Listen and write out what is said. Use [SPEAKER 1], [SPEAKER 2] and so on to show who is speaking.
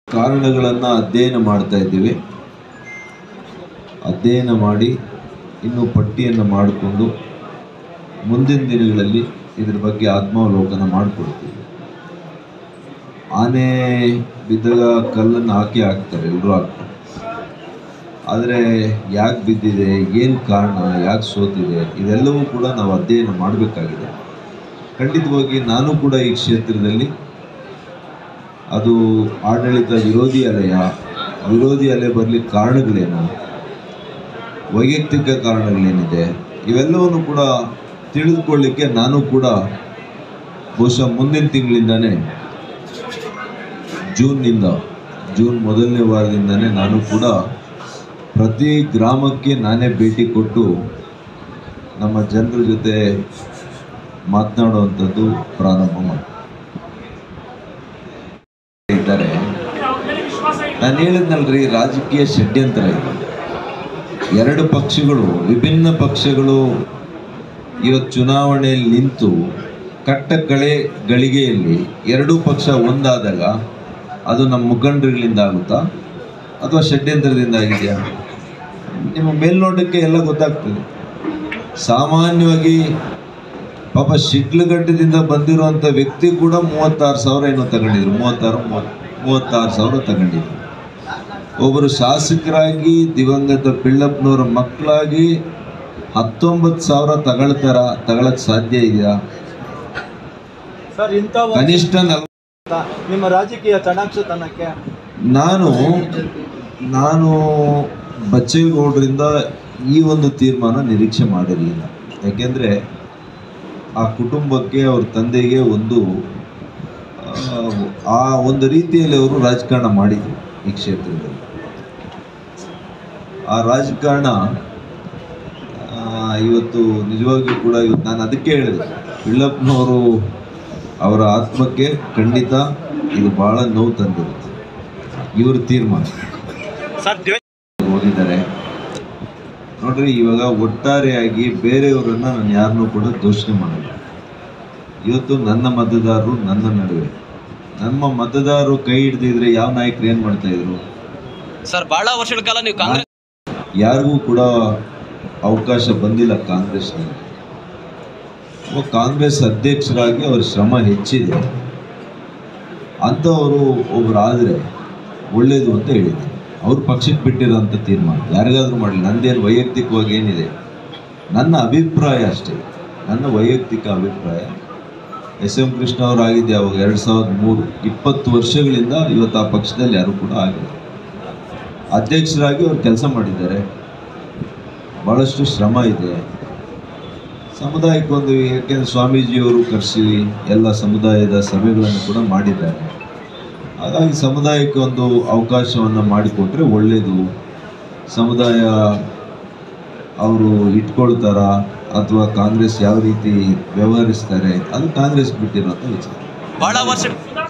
[SPEAKER 1] ಕಾರಣಗಳನ್ನು ಅಧ್ಯಯನ ಮಾಡ್ತಾ ಇದ್ದೀವಿ ಅಧ್ಯಯನ ಮಾಡಿ ಇನ್ನೂ ಪಟ್ಟಿಯನ್ನು ಮಾಡಿಕೊಂಡು ಮುಂದಿನ ದಿನಗಳಲ್ಲಿ ಇದ್ರ ಬಗ್ಗೆ ಆತ್ಮಾವಲೋಕನ ಮಾಡಿಕೊಡ್ತೀವಿ ಆನೆ ಬಿದ್ದಾಗ ಕಲ್ಲನ್ನು ಹಾಕಿ ಹಾಕ್ತಾರೆ ಎಲ್ಲರೂ ಹಾಕ್ತಾರೆ ಆದರೆ ಯಾಕೆ ಬಿದ್ದಿದೆ ಏನು ಕಾರಣ ಯಾಕೆ ಸೋತಿದೆ ಇದೆಲ್ಲವೂ ಕೂಡ ನಾವು ಅಧ್ಯಯನ ಮಾಡಬೇಕಾಗಿದೆ ಖಂಡಿತವಾಗಿ ನಾನು ಕೂಡ ಈ ಕ್ಷೇತ್ರದಲ್ಲಿ ಅದು ಆಡಳಿತ ವಿರೋಧಿ ಅಲೆಯ ವಿರೋಧಿ ಅಲೆ ಬರಲಿಕ್ಕೆ ಕಾರಣಗಳೇನು ವೈಯಕ್ತಿಕ ಕಾರಣಗಳೇನಿದೆ ಇವೆಲ್ಲವನ್ನು ಕೂಡ ತಿಳಿದುಕೊಳ್ಳಿಕ್ಕೆ ನಾನು ಕೂಡ ಬಹುಶಃ ಮುಂದಿನ ತಿಂಗಳಿಂದಾನೇ ಜೂನ್ನಿಂದ ಜೂನ್ ಮೊದಲನೇ ವಾರದಿಂದನೇ ನಾನು ಕೂಡ ಪ್ರತಿ ಗ್ರಾಮಕ್ಕೆ ನಾನೇ ಭೇಟಿ ಕೊಟ್ಟು ನಮ್ಮ ಜನರ ಜೊತೆ ಮಾತನಾಡುವಂಥದ್ದು ಪ್ರಾರಂಭ ಮಾಡಿ ಇದ್ದಾರೆ ನಾನು ಹೇಳಿದ್ನಲ್ರಿ ರಾಜಕೀಯ ಷಡ್ಯಂತ್ರ ಇದೆ ಎರಡು ಪಕ್ಷಗಳು ವಿಭಿನ್ನ ಪಕ್ಷಗಳು ಇವತ್ತು ಚುನಾವಣೆಯಲ್ಲಿ ನಿಂತು ಕಟ್ಟ ಕಳೆ ಗಳಿಗೆಯಲ್ಲಿ ಎರಡೂ ಪಕ್ಷ ಒಂದಾದಾಗ ಅದು ನಮ್ಮ ಮುಖಂಡರುಗಳಿಂದ ಆಗುತ್ತಾ ಅಥವಾ ಷಡ್ಯಂತ್ರದಿಂದ ಆಗಿದೆಯಾ ನಿಮ್ಮ ಮೇಲ್ನೋಟಕ್ಕೆ ಎಲ್ಲ ಗೊತ್ತಾಗ್ತದೆ ಸಾಮಾನ್ಯವಾಗಿ ಪಾಪ ಶಿಡ್ಲಘಟ್ಟದಿಂದ ಬಂದಿರುವಂಥ ವ್ಯಕ್ತಿ ಕೂಡ ಮೂವತ್ತಾರು ಸಾವಿರ ಏನೋ ತಗೊಂಡಿದ್ರು ಮೂವತ್ತಾರು ಮೂವತ್ ಮೂವತ್ತಾರು ಸಾವಿರ ತಗೊಂಡಿದ್ರು ಒಬ್ಬರು ಶಾಸಕರಾಗಿ ದಿವಂಗತ ಪಿಳ್ಳಪ್ಪನವರ ಮಕ್ಕಳಾಗಿ ಹತ್ತೊಂಬತ್ತು ಸಾವಿರ ತಗೊಳ್ತಾರ ತಗೊಳಕ್ ಸಾಧ್ಯ ಇದೆಯಾ
[SPEAKER 2] ಸರ್ ಇಂಥ ಒಂದು
[SPEAKER 1] ಕನಿಷ್ಠ ನಲ್
[SPEAKER 2] ನಿಮ್ಮ ರಾಜಕೀಯ ಚಾಣಾಕ್ಷತನಕ್ಕೆ
[SPEAKER 1] ನಾನು ನಾನು ಬಚ್ಚೇಗೌಡರಿಂದ ಈ ಒಂದು ತೀರ್ಮಾನ ನಿರೀಕ್ಷೆ ಮಾಡಿರಲಿಲ್ಲ ಯಾಕೆಂದರೆ ಆ ಕುಟುಂಬಕ್ಕೆ ಅವ್ರ ತಂದೆಗೆ ಒಂದು ಆ, ಆ ಒಂದು ರೀತಿಯಲ್ಲಿ ಅವರು ರಾಜಕಾರಣ ಮಾಡಿದರು ಈ ಕ್ಷೇತ್ರದಲ್ಲಿ ಆ ರಾಜಕಾರಣ ಆ, ಇವತ್ತು ನಿಜವಾಗಿಯೂ ಕೂಡ ಇವತ್ತು ನಾನು ಅದಕ್ಕೆ ಹೇಳಿದೆ ಪಿಳ್ಳಪ್ಪನವರು ಅವರ ಆತ್ಮಕ್ಕೆ ಖಂಡಿತ ಇದು ಭಾಳ ನೋವು ತಂದಿರುತ್ತೆ ಇವ್ರ ತೀರ್ಮಾನ ಹೋಗಿದ್ದಾರೆ ನೋಡ್ರಿ ಇವಾಗ ಒಟ್ಟಾರೆಯಾಗಿ ಬೇರೆಯವರನ್ನ ನಾನು ಯಾರನ್ನೂ ಕೂಡ ದೂಷಣೆ ಮಾಡಲ್ಲ ಇವತ್ತು ನನ್ನ ಮತದಾರರು ನನ್ನ ನಡುವೆ ನಮ್ಮ ಮತದಾರರು ಕೈ ಹಿಡ್ದಿದ್ರೆ ಯಾವ ನಾಯಕರು ಏನ್ ಮಾಡ್ತಾ ಇದ್ರು
[SPEAKER 3] ಸರ್ ಬಹಳ ವರ್ಷಗಳ ಕಾಲ ನೀವು ಕಾಂಗ್ರೆಸ್
[SPEAKER 1] ಯಾರಿಗೂ ಕೂಡ ಅವಕಾಶ ಬಂದಿಲ್ಲ ಕಾಂಗ್ರೆಸ್ನಲ್ಲಿ ಒಬ್ಬ ಕಾಂಗ್ರೆಸ್ ಅಧ್ಯಕ್ಷರಾಗಿ ಅವ್ರ ಶ್ರಮ ಹೆಚ್ಚಿದೆ ಅಂಥವರು ಒಬ್ಬರಾದರೆ ಒಳ್ಳೆಯದು ಅಂತ ಹೇಳಿದ್ದೀನಿ ಅವ್ರ ಪಕ್ಷಕ್ಕೆ ಬಿಟ್ಟಿರೋಂಥ ತೀರ್ಮಾನ ಯಾರಿಗಾದ್ರೂ ಮಾಡಲಿ ನಂದೇನು ವೈಯಕ್ತಿಕವಾಗಿ ಏನಿದೆ ನನ್ನ ಅಭಿಪ್ರಾಯ ಅಷ್ಟೇ ನನ್ನ ವೈಯಕ್ತಿಕ ಅಭಿಪ್ರಾಯ ಎಸ್ ಎಂ ಕೃಷ್ಣ ಅವರು ಆಗಿದ್ದೆ ಅವಾಗ ಎರಡು ಸಾವಿರದ ಮೂರು ಇಪ್ಪತ್ತು ವರ್ಷಗಳಿಂದ ಇವತ್ತು ಆ ಪಕ್ಷದಲ್ಲಿ ಯಾರು ಕೂಡ ಆಗಿಲ್ಲ ಅಧ್ಯಕ್ಷರಾಗಿ ಅವ್ರು ಕೆಲಸ ಮಾಡಿದ್ದಾರೆ ಭಾಳಷ್ಟು ಶ್ರಮ ಇದೆ ಸಮುದಾಯಕ್ಕೊಂದು ಯಾಕೆಂದರೆ ಸ್ವಾಮೀಜಿಯವರು ಕರೆಸಿ ಎಲ್ಲ ಸಮುದಾಯದ ಸಭೆಗಳನ್ನು ಕೂಡ ಮಾಡಿದ್ದಾರೆ ಹಾಗಾಗಿ ಸಮುದಾಯಕ್ಕೆ ಒಂದು ಅವಕಾಶವನ್ನು ಮಾಡಿಕೊಟ್ರೆ ಒಳ್ಳೆಯದು ಸಮುದಾಯ ಅವರು ಇಟ್ಕೊಳ್ತಾರ ಅಥವಾ ಕಾಂಗ್ರೆಸ್ ಯಾವ ರೀತಿ ವ್ಯವಹರಿಸ್ತಾರೆ ಅದು ಕಾಂಗ್ರೆಸ್ ಬಿಟ್ಟಿರೋಂಥ ವಿಚಾರ
[SPEAKER 3] ಬಹಳ ವರ್ಷ